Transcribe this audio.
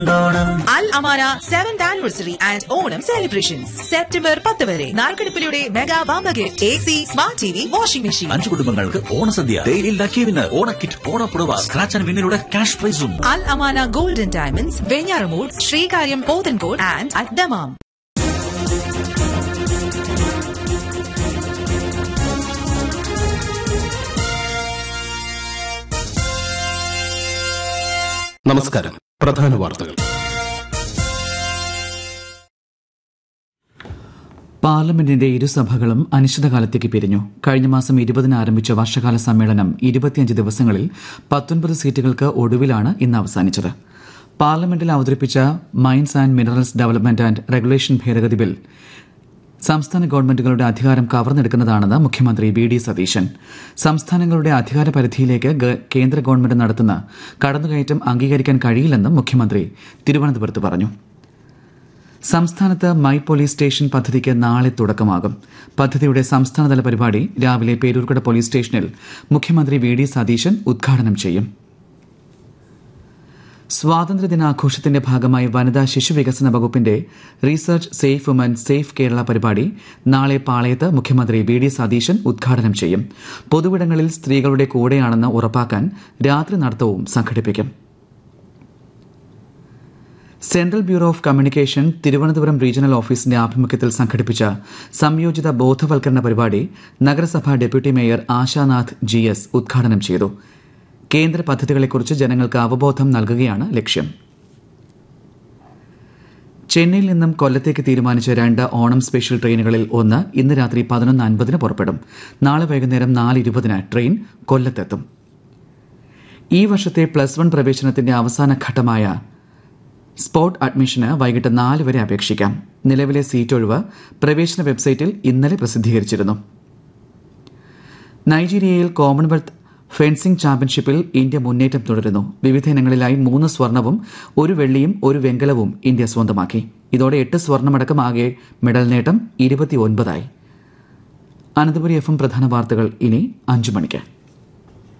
Al Amana seventh anniversary and Onam celebrations September പത്ത് വരെ നാൽക്കടുപ്പിലൂടെ മെഗാ വാമ്പ gift A C smart T V washing machine അഞ്ചു കുടുംബങ്ങൾക്ക് ഓണസദ്യ ഡെയിലി ലക്കി വിന്ന് ഓണക്കിറ്റ് ഓണപ്പുടവ സ്ക്രാച്ച് ആൻഡ് വിന്നിലൂടെ ക്യാഷ് പ്രൈസും Al Amana golden diamonds Venjaramoodu Sreekaryam Pothencode and അഡ്ഡമാം നമസ്കാരം പ്രധാന വാർത്തകൾ പാർലമെന്റിന്റെ ഇരുസഭകളും അനിശ്ചിതകാലത്തേക്ക് പിരിഞ്ഞു കഴിഞ്ഞ മാസം ഇരുപതിന് ആരംഭിച്ച വർഷകാല സമ്മേളനം ഇരുപത്തിയഞ്ച് ദിവസങ്ങളിൽ പത്തൊൻപത് സീറ്റുകൾക്ക് ഒടുവിലാണ് ഇന്ന് അവസാനിച്ചത് പാർലമെന്റിൽ അവതരിപ്പിച്ച mines and minerals development and regulation ഭേദഗതി ബിൽ സംസ്ഥാന ഗവൺമെന്റുകളുടെ അധികാരം കവർന്നെടുക്കുന്നതാണെന്ന് മുഖ്യമന്ത്രി വി ഡി സതീശൻ സംസ്ഥാനങ്ങളുടെ അധികാര പരിധിയിലേക്ക് ഗ- കേന്ദ്ര ഗവൺമെന്റ് നടത്തുന്ന കടന്നുകയറ്റം അംഗീകരിക്കാൻ കഴിയില്ലെന്നും മുഖ്യമന്ത്രി തിരുവനന്തപുരത്ത് പറഞ്ഞു സംസ്ഥാനത്ത് മൈ പോലീസ് സ്റ്റേഷൻ പദ്ധതിക്ക് നാളെ തുടക്കമാകും പദ്ധതിയുടെ സംസ്ഥാനതല പരിപാടി രാവിലെ പേരൂർക്കട പോലീസ് സ്റ്റേഷനിൽ മുഖ്യമന്ത്രി വി ഡി സതീശൻ ഉദ്ഘാടനം ചെയ്യും സ്വാതന്ത്ര്യദിനാഘോഷത്തിന്റെ ഭാഗമായി വനിതാ ശിശു വികസന വകുപ്പിന്റെ research safe woman safe Kerala പരിപാടി നാളെ പാളയത്ത് മുഖ്യമന്ത്രി വി ഡി സതീശൻ ഉദ്ഘാടനം ചെയ്യും പൊതുവിടങ്ങളിൽ സ്ത്രീകളുടെ കൂടെയാണെന്ന് ഉറപ്പാക്കാൻ രാത്രി നടത്തവും സംഘടിപ്പിക്കും central bureau of communication Thiruvananthapuram regional ഓഫീസിന്റെ ആഭിമുഖ്യത്തിൽ സംഘടിപ്പിച്ച സംയോജിത ബോധവൽക്കരണ പരിപാടി നഗരസഭാ deputy mayor Ashanath G S ഉദ്ഘാടനം ചെയ്തു കേന്ദ്ര പദ്ധതികളെക്കുറിച്ച് ജനങ്ങൾക്ക് അവബോധം നൽകുകയാണ് ലക്ഷ്യം ചെന്നൈയിൽ നിന്നും കൊല്ലത്തേക്ക് തീരുമാനിച്ച രണ്ട് ഓണം സ്പെഷ്യൽ ട്രെയിനുകളിൽ ഒന്ന് ഇന്ന് രാത്രി പതിനൊന്ന് അൻപതിന് പുറപ്പെടും നാളെ വൈകുന്നേരം നാല് ഇരുപതിന് ട്രെയിൻ കൊല്ലത്തെത്തും ഈ വർഷത്തെ പ്ലസ് വൺ പ്രവേശനത്തിന്റെ അവസാന ഘട്ടമായ സ്പോട്ട് അഡ്മിഷന് വൈകിട്ട് നാല് വരെ അപേക്ഷിക്കാം നിലവിലെ സീറ്റ് ഒഴിവ് പ്രവേശന വെബ്സൈറ്റിൽ ഇന്നലെ പ്രസിദ്ധീകരിച്ചിരുന്നു നൈജീരിയയിൽ കോമൺവെൽത്ത് ഫെൻസിംഗ് ചാമ്പ്യൻഷിപ്പിൽ ഇന്ത്യ മുന്നേറ്റം തുടരുന്നു വിവിധ ഇനങ്ങളിലായി മൂന്ന് സ്വർണവും ഒരു വെള്ളിയും ഒരു വെങ്കലവും ഇന്ത്യ സ്വന്തമാക്കി ഇതോടെ എട്ട് സ്വർണമടക്കം ആകെ മെഡൽ നേട്ടം ഇരുപത്തിയൊൻപതായി അനന്തപുരി എഫ് എം പ്രധാന വാർത്തകൾ ഇനി അഞ്ചു മണിക്ക്